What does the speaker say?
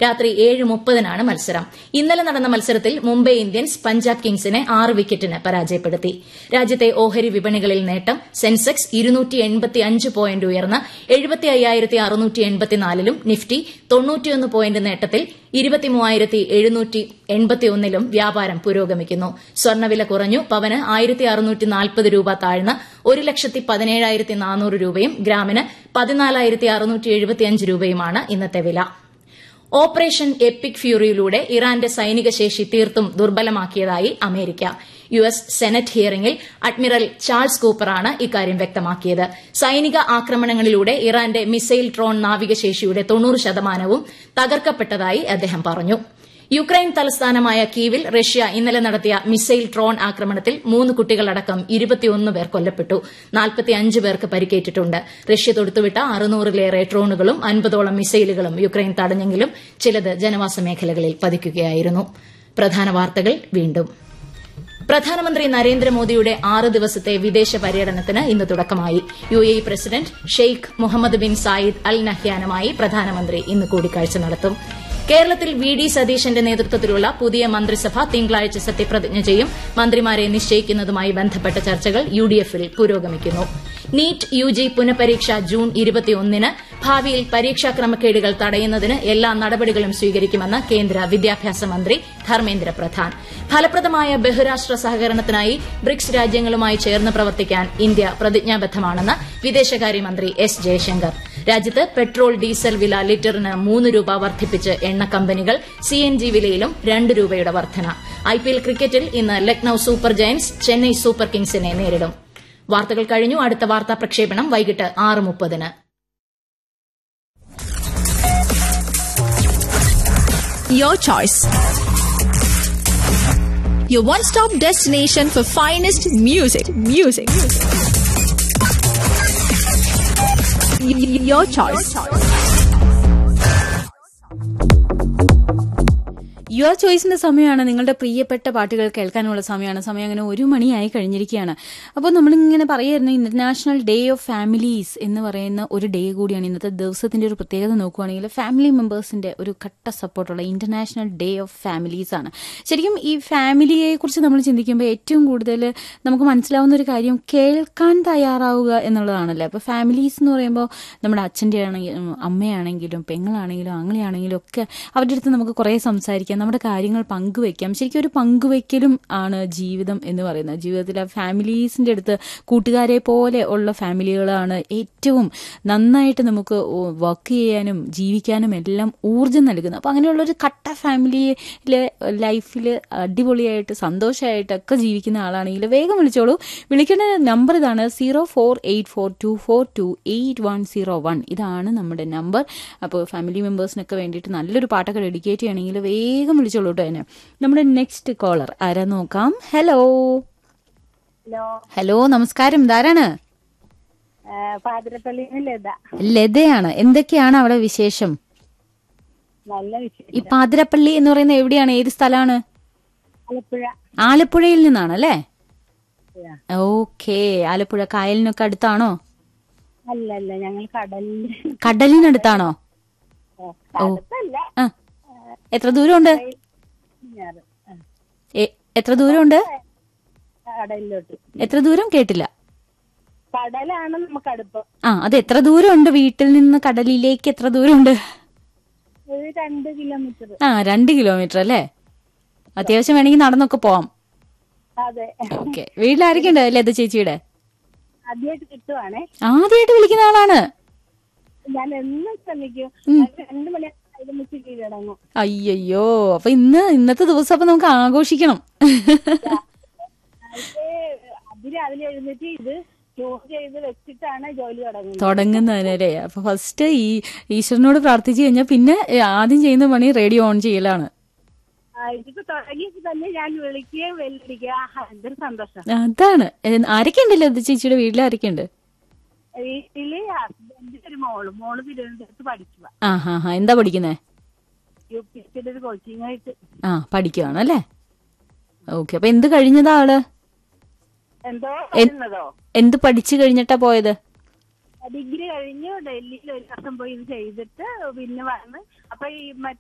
രാത്രി ഏഴ് മുപ്പതിനാണ് മത്സരം ഇന്നലെ നടന്ന മത്സരത്തിൽ മുംബൈ ഇന്ത്യൻസ് പഞ്ചാബ് കിങ്സിനെ ആറ് വിക്കറ്റിന് പരാജയപ്പെടുത്തി രാജ്യത്തെ ഓഹരി വിപണികളിൽ നേട്ടം സെൻസെക്സ് ഇരുന്നൂറ്റി എൺപത്തിയഞ്ച് പോയിന്റ് ഉയർന്ന് എഴുപത്തി അയ്യായിരത്തി അറുന്നൂറ്റി എൺപത്തിനാലിലും നിഫ്റ്റി തൊണ്ണൂറ്റിയൊന്ന് പോയിന്റ് നേട്ടത്തിൽ ഇരുപത്തിമൂവായിരത്തി എഴുന്നൂറ്റി എൺപത്തിയൊന്നിലും വ്യാപാരം പുരോഗമിക്കുന്നു സ്വർണ്ണവില കുറഞ്ഞു പവന് ആയിരത്തി അറുന്നൂറ്റി നാൽപ്പത് രൂപ താഴ്ന്ന് ഒരു ലക്ഷത്തി പതിനേഴായിരത്തി നാനൂറ് രൂപയും ഗ്രാമിന് പതിനാലായിരത്തി അറുന്നൂറ്റി എഴുപത്തിയഞ്ച് രൂപയുമാണ് ഇന്നത്തെ വില ഓപ്പറേഷൻ എപ്പിക് ഫ്യൂറിയിലൂടെ ഇറാന്റെ സൈനിക ശേഷി തീർത്തും ദുർബലമാക്കിയതായി അമേരിക്ക യു എസ് സെനറ്റ് ഹിയറിംഗിൽ അഡ്മിറൽ ചാൾസ് കൂപ്പറാണ് ഇക്കാര്യം വ്യക്തമാക്കിയത് സൈനിക ആക്രമണങ്ങളിലൂടെ ഇറാന്റെ മിസൈൽ ട്രോൺ നാവികശേഷിയുടെ തൊണ്ണൂറ് ശതമാനവും തകർക്കപ്പെട്ടതായി അദ്ദേഹം പറഞ്ഞു യുക്രൈൻ തലസ്ഥാനമായ കീവിൽ റഷ്യ ഇന്നലെ നടത്തിയ മിസൈൽ ട്രോൺ ആക്രമണത്തിൽ മൂന്ന് കുട്ടികളടക്കം ഇരുപത്തിയൊന്ന് പേർ കൊല്ലപ്പെട്ടു നാൽപ്പത്തിയഞ്ച് പേർക്ക് പരിക്കേറ്റിട്ടുണ്ട് റഷ്യ തൊടുത്തുവിട്ട അറുന്നൂറിലേറെ ഡ്രോണുകളും അൻപതോളം മിസൈലുകളും യുക്രൈൻ തടഞ്ഞെങ്കിലും ചിലത് ജനവാസ മേഖലകളിൽ പതിക്കുകയായിരുന്നു പ്രധാന വാർത്തകൾ വീണ്ടും പ്രധാനമന്ത്രി നരേന്ദ്രമോദിയുടെ ആറ് ദിവസത്തെ വിദേശ പര്യടനത്തിന് ഇന്ന് തുടക്കമായി U A president Sheikh Mohamed bin Zayed Al നഹ്യാനുമായി പ്രധാനമന്ത്രി ഇന്ന് കൂടിക്കാഴ്ച നടത്തും കേരളത്തിൽ വി ഡി സതീശന്റെ നേതൃത്വത്തിലുള്ള പുതിയ മന്ത്രിസഭ തിങ്കളാഴ്ച സത്യപ്രതിജ്ഞ ചെയ്യും മന്ത്രിമാരെ നിശ്ചയിക്കുന്നതുമായി ബന്ധപ്പെട്ട ചർച്ചകൾ യു ഡി എഫിൽ പുരോഗമിക്കുന്നു നീറ്റ് യു ജി പുനഃപരീക്ഷ ജൂൺ ഇരുപത്തിയൊന്നിന് ഭാവിയിൽ പരീക്ഷാ ക്രമക്കേടുകൾ തടയുന്നതിന് എല്ലാ നടപടികളും സ്വീകരിക്കുമെന്ന് കേന്ദ്ര വിദ്യാഭ്യാസ മന്ത്രി ധർമ്മേന്ദ്ര പ്രധാൻ ഫലപ്രദമായ ബഹുരാഷ്ട്ര സഹകരണത്തിനായി ബ്രിക്സ് രാജ്യങ്ങളുമായി ചേർന്ന് പ്രവർത്തിക്കാൻ ഇന്ത്യ പ്രതിജ്ഞാബദ്ധമാണെന്ന് വിദേശകാര്യമന്ത്രി എസ് ജയശങ്കർ രാജ്യത്ത് പെട്രോൾ ഡീസൽ വില ലിറ്ററിന് മൂന്ന് രൂപ വർദ്ധിപ്പിച്ച് എണ്ണ കമ്പനികൾ സി എൻ ജി വിലയിലും രണ്ട് രൂപയുടെ വർധന ഐ പി എൽ ക്രിക്കറ്റിൽ ഇന്ന് Lucknow super giants Chennai super കിങ്സിനെ നേരിടും വാർത്തകൾ കഴിഞ്ഞു അടുത്ത വാർത്താ പ്രക്ഷേപണം വൈകിട്ട് ആറ് മുപ്പതിന് Your choice. Your one-stop destination for finest music. Music. Y- y- Your choice. Your ചോയ്സിന്റെ സമയമാണ് നിങ്ങളുടെ പ്രിയപ്പെട്ട പാട്ടുകൾ കേൾക്കാനുള്ള സമയമാണ് സമയം അങ്ങനെ ഒരു മണിയായി കഴിഞ്ഞിരിക്കുകയാണ് അപ്പോൾ നമ്മളിങ്ങനെ പറയായിരുന്നു ഇന്റർനാഷണൽ ഡേ ഓഫ് ഫാമിലീസ് എന്ന് പറയുന്ന ഒരു ഡേ കൂടിയാണ് ഇന്നത്തെ ദിവസത്തിന്റെ ഒരു പ്രത്യേകത നോക്കുകയാണെങ്കിൽ ഫാമിലി മെമ്പേഴ്സിന്റെ ഒരു കട്ട സപ്പോർട്ടുള്ള ഇന്റർനാഷണൽ ഡേ ഓഫ് ഫാമിലീസ് ആണ് ശരിക്കും ഈ ഫാമിലിയെ കുറിച്ച് നമ്മൾ ചിന്തിക്കുമ്പോൾ ഏറ്റവും കൂടുതൽ നമുക്ക് മനസ്സിലാവുന്ന ഒരു കാര്യം കേൾക്കാൻ തയ്യാറാവുക എന്നുള്ളതാണല്ലോ അപ്പോൾ ഫാമിലീസ് എന്ന് പറയുമ്പോൾ നമ്മുടെ അച്ഛൻ്റെ ആണെങ്കിലും അമ്മയാണെങ്കിലും പെങ്ങളാണെങ്കിലും ആങ്ങളെയാണെങ്കിലും ഒക്കെ അവരുടെ അടുത്ത് നമുക്ക് കുറേ സംസാരിക്കാം നമ്മുടെ കാര്യങ്ങൾ പങ്കുവെക്കാം ശരിക്കും ഒരു പങ്കുവെക്കലും ആണ് ജീവിതം എന്ന് പറയുന്നത് ജീവിതത്തിലെ ഫാമിലീസിന്റെ അടുത്ത് കൂട്ടുകാരെ പോലെ ഉള്ള ഫാമിലികളാണ് ഏറ്റവും നന്നായിട്ട് നമുക്ക് വർക്ക് ചെയ്യാനും ജീവിക്കാനും എല്ലാം ഊർജ്ജം നൽകുന്നത് അപ്പോൾ അങ്ങനെയുള്ള ഒരു കട്ട ഫാമിലിയിലെ ലൈഫിൽ അടിപൊളിയായിട്ട് സന്തോഷമായിട്ടൊക്കെ ജീവിക്കുന്ന ആളാണെങ്കിൽ വേഗം വിളിച്ചോളൂ വിളിക്കേണ്ട നമ്പർ ഇതാണ് zero four eight four two four two eight one zero one ഇതാണ് നമ്മുടെ നമ്പർ അപ്പോൾ ഫാമിലി മെമ്പേഴ്സിനൊക്കെ വേണ്ടിയിട്ട് നല്ലൊരു പാട്ടൊക്കെ ഡെഡിക്കേറ്റ് ചെയ്യണമെങ്കിൽ വേഗം വിളിച്ചോളൂ കേട്ടോ അതിന് നമ്മുടെ നെക്സ്റ്റ് കോളർ ആരാ നോക്കാം ഹലോ ഹലോ ഹലോ നമസ്കാരം ഇതാരാണ് പാതിരപ്പള്ളിയിൽ നിന്ന് ലത ലതയാണ് എന്തൊക്കെയാണ് അവിടെ വിശേഷം നല്ല വിശേഷം ഈ പാതിരപ്പള്ളി എന്ന് പറയുന്നത് എവിടെയാണ് ഏത് സ്ഥലമാണ് ആലപ്പുഴ ആലപ്പുഴയിൽ നിന്നാണ് അല്ലേ ഓക്കേ ആലപ്പുഴ കായലിനൊക്കെ അടുത്താണോ അല്ല അല്ല ഞങ്ങൾ കടലിൽ കടലിനടുത്താണോ സ്ഥലത്തല്ല ആ എത്ര ദൂരമുണ്ട് ഞാറ്. ആ, എ- എത്ര ദൂരമുണ്ട് കടലിലോട്ട് എത്ര ദൂരം കേട്ടില്ല കടലാണ് നമുക്ക് അടുപ്പം ആ അത് എത്ര ദൂരമുണ്ട് വീട്ടിൽ നിന്ന് കടലിലേക്ക് എത്ര ദൂരമുണ്ട് ഒരു രണ്ട് കിലോമീറ്റർ ആ രണ്ട് കിലോമീറ്റർ അല്ലേ അത്യാവശ്യം വേണമെങ്കിൽ നടന്നൊക്കെ പോവാം അതെ ഓക്കെ വീട്ടിലാരൊക്കെ ഉണ്ട് ലത ചേച്ചിയുടെ ആദ്യമായിട്ട് കിട്ടുവാണേ ആദ്യമായിട്ട് വിളിക്കുന്ന ആളാണ് ഞാൻ എന്നും ശ്രമിക്കും രണ്ടു മണി അതിലമിച്ച് കീഴടങ്ങും അയ്യോ അപ്പൊ ഇന്ന് ഇന്നത്തെ ദിവസം അപ്പൊ നമുക്ക് ആഘോഷിക്കണം അത് അതിരാവിലെ എഴുന്നേറ്റ് ഇത് ചൂട് ചെയ്ത് വെച്ചിട്ടാണ് ജോലി തുടങ്ങുന്നത് തുടങ്ങുന്നതിനല്ലേ അപ്പൊ ഫസ്റ്റ് ഈ ഈശ്വരനോട് പ്രാർത്ഥിച്ചു കഴിഞ്ഞാൽ പിന്നെ ഏ, ആദ്യം ചെയ്യുന്ന പണി റേഡിയോ ഓൺ ചെയ്യലാണ് ആ, ഇതിപ്പോ തുടങ്ങിയപ്പോ തന്നെ ഞാൻ വിളിക്കുകയും വെല്ലടിക്കുകയും ആഹാ എന്തൊരു സന്തോഷം അതാണ് ഏ, ആരൊക്കെ ഉണ്ടല്ലോ ലത ചേച്ചിയുടെ വീട്ടിൽ ആരൊക്കെ ഉണ്ട് വീട്ടില് ഹസ്ബൻഡിന്റെ ഒരു മോള് മോള് തിരുവനന്തപുരത്ത് പഠിക്കുക ആ ഹാ ഹാ എന്താ പഠിക്കുന്നേ യു പി എസ് ഒരു കോച്ചിങ് ആയിട്ട് ആ പഠിക്കുവാണ് അല്ലേ ഓക്കെ അപ്പൊ എന്ത് കഴിഞ്ഞതാ ആള് എന്തോ വരുന്നതോ എന്ത് പഠിച്ചു കഴിഞ്ഞിട്ടാ പോയത് ഡിഗ്രി കഴിഞ്ഞ് ഡൽഹിയിൽ ഒരു വർഷം പോയി ഇത് ചെയ്തിട്ട് പിന്നെ വന്ന് അപ്പൊ ഈ മറ്റേ